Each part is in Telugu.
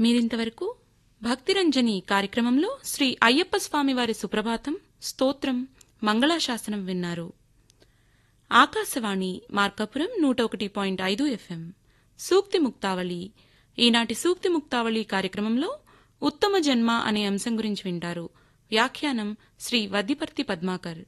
మీరింతవరకు భక్తిరంజని కార్యక్రమంలో శ్రీ అయ్యప్ప స్వామివారి సుప్రభాతం స్తోత్రం మంగళాశాసనం విన్నారు ఆకాశవాణి మార్కాపురం నూట ఒకటి పాయింట్ ఐదు ఎఫ్ఎం సూక్తి ముక్తావళి ఈనాటి సూక్తి ముక్తావళి కార్యక్రమంలో ఉత్తమ జన్మ అనే అంశం గురించి వింటారు వ్యాఖ్యానం శ్రీ వద్దిపర్తి పద్మాకర్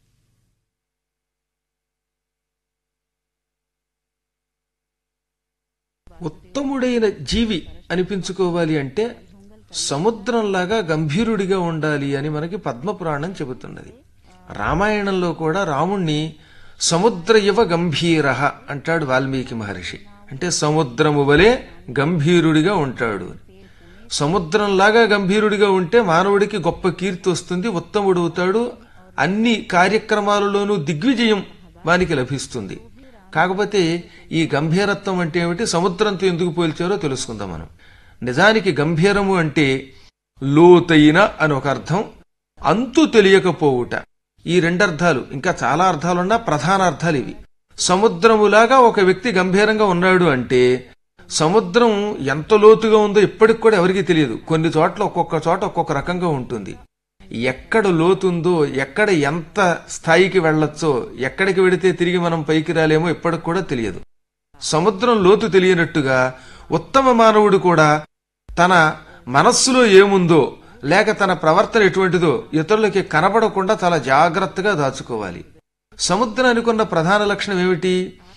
ఉత్తముడైన జీవి అనిపించుకోవాలి అంటే సముద్రంలాగా గంభీరుడిగా ఉండాలి అని మనకి పద్మపురాణం చెబుతున్నది రామాయణంలో కూడా రాముణ్ణి సముద్ర ఇవ గంభీర అంటాడు వాల్మీకి మహర్షి అంటే సముద్రము వలె గంభీరుడిగా ఉంటాడు సముద్రంలాగా గంభీరుడిగా ఉంటే మానవుడికి గొప్ప కీర్తి వస్తుంది ఉత్తముడు అవుతాడు అన్ని కార్యక్రమాలలోనూ దిగ్విజయం వానికి లభిస్తుంది కాకపోతే ఈ గంభీరత్వం అంటే ఏమిటి సముద్రంతో ఎందుకు పోల్చారో తెలుసుకుందాం మనం నిజానికి గంభీరము అంటే లోతైన అని ఒక అర్థం అంతు తెలియకపోవుట ఈ రెండర్థాలు ఇంకా చాలా అర్థాలున్నా ప్రధాన అర్థాలు ఇవి సముద్రములాగా ఒక వ్యక్తి గంభీరంగా ఉన్నాడు అంటే సముద్రం ఎంత లోతుగా ఉందో ఇప్పటికి కూడా ఎవరికీ తెలియదు కొన్ని చోట్ల ఒక్కొక్క చోట ఒక్కొక్క రకంగా ఉంటుంది ఎక్కడ లోతుందో ఎక్కడ ఎంత స్థాయికి వెళ్ళొచ్చో ఎక్కడికి వెడితే తిరిగి మనం పైకి రాలేమో ఇప్పటికి కూడా తెలియదు సముద్రం లోతు తెలియనట్టుగా ఉత్తమ మానవుడు కూడా తన మనస్సులో ఏముందో లేక తన ప్రవర్తన ఎటువంటిదో ఇతరులకి కనబడకుండా చాలా జాగ్రత్తగా దాచుకోవాలి సముద్రానికి ఉన్న ప్రధాన లక్షణం ఏమిటి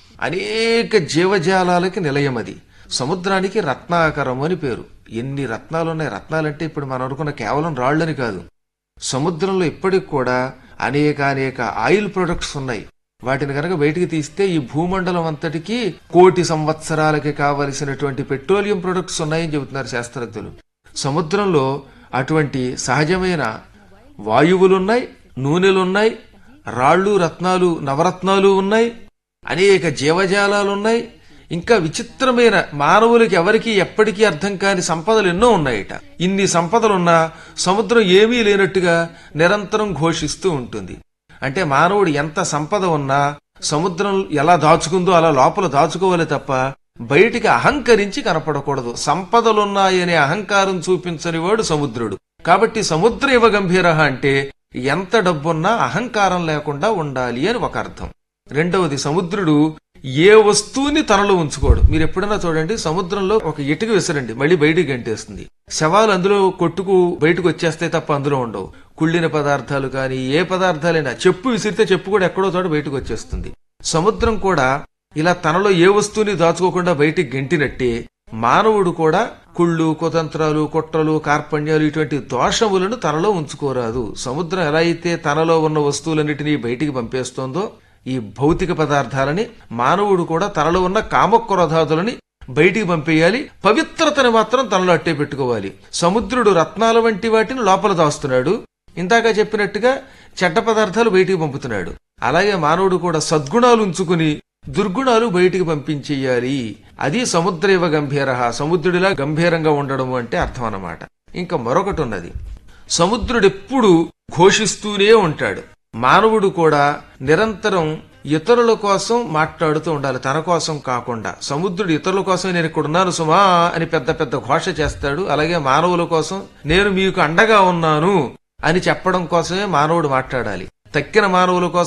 అనేక జీవజాలాలకి నిలయం అది సముద్రానికి రత్నాకరం అని పేరు ఎన్ని రత్నాలున్నాయి రత్నాలంటే ఇప్పుడు మనం అనుకున్న కేవలం రాళ్ళని కాదు సముద్రంలో ఇప్పటికి కూడా అనేక అనేక ఆయిల్ ప్రొడక్ట్స్ ఉన్నాయి వాటిని కనుక బయటికి తీస్తే ఈ భూమండలం అంతటికి కోటి సంవత్సరాలకి కావలసినటువంటి పెట్రోలియం ప్రొడక్ట్స్ ఉన్నాయని చెబుతున్నారు శాస్త్రజ్ఞులు సముద్రంలో అటువంటి సహజమైన వాయువులున్నాయి నూనెలున్నాయి రాళ్ళు రత్నాలు నవరత్నాలు ఉన్నాయి అనేక జీవజాలాలున్నాయి ఇంకా విచిత్రమైన మానవులకి ఎవరికి ఎప్పటికీ అర్థం కాని సంపదలు ఎన్నో ఉన్నాయట ఇన్ని సంపదలున్నా సముద్రం ఏమీ లేనట్టుగా నిరంతరం ఘోషిస్తూ ఉంటుంది అంటే మానవుడు ఎంత సంపద ఉన్నా సముద్రం ఎలా దాచుకుందో అలా లోపల దాచుకోవాలి తప్ప బయటికి అహంకరించి కనపడకూడదు సంపదలున్నాయనే అహంకారం చూపించని వాడు సముద్రుడు కాబట్టి సముద్ర ఇవ గంభీర అంటే ఎంత డబ్బున్నా అహంకారం లేకుండా ఉండాలి అని ఒక అర్థం రెండవది సముద్రుడు ఏ వస్తువుని తనలో ఉంచుకోడు మీరు ఎప్పుడైనా చూడండి సముద్రంలో ఒక ఇటుక విసరండి మళ్ళీ బయటికి గంటేస్తుంది శవాలు అందులో కొట్టుకు బయటకు వచ్చేస్తే తప్ప అందులో ఉండవు కుళ్ళిన పదార్థాలు కానీ ఏ పదార్థాలైనా చెప్పు విసిరితే చెప్పు కూడా ఎక్కడో చోట బయటకు వచ్చేస్తుంది సముద్రం కూడా ఇలా తనలో ఏ వస్తువుని దాచుకోకుండా బయటికి గెంటినట్టే మానవుడు కూడా కుళ్ళు కుతంత్రాలు కుట్రలు కార్పణ్యాలు ఇటువంటి దోషములను తనలో ఉంచుకోరాదు సముద్రం ఎలా అయితే తనలో ఉన్న వస్తువులన్నిటినీ బయటికి పంపేస్తోందో ఈ భౌతిక పదార్థాలని మానవుడు కూడా తనలో ఉన్న కామక్రోధాదులని బయటికి పంపేయాలి పవిత్రతని మాత్రం తనలో అట్టే పెట్టుకోవాలి సముద్రుడు రత్నాల వంటి వాటిని లోపల దాస్తున్నాడు ఇందాక చెప్పినట్టుగా చెడ్డ పదార్థాలు బయటికి పంపుతున్నాడు అలాగే మానవుడు కూడా సద్గుణాలు ఉంచుకుని దుర్గుణాలు బయటికి పంపించేయాలి అది సముద్రేవ గంభీర సముద్రుడిలా గంభీరంగా ఉండడం అంటే అర్థం అన్నమాట ఇంకా మరొకటి ఉన్నది సముద్రుడెప్పుడు ఘోషిస్తూనే ఉంటాడు మానవుడు కూడా నిరంతరం ఇతరుల కోసం మాట్లాడుతూ ఉండాలి తన కోసం కాకుండా సముద్రుడు ఇతరుల కోసం నేను ఇక్కడ ఉన్నాను సుమా అని పెద్ద పెద్ద ఘోష చేస్తాడు అలాగే మానవుల కోసం నేను మీకు అండగా ఉన్నాను అని చెప్పడం కోసమే మానవుడు మాట్లాడాలి తక్కిన మానవుల కోసం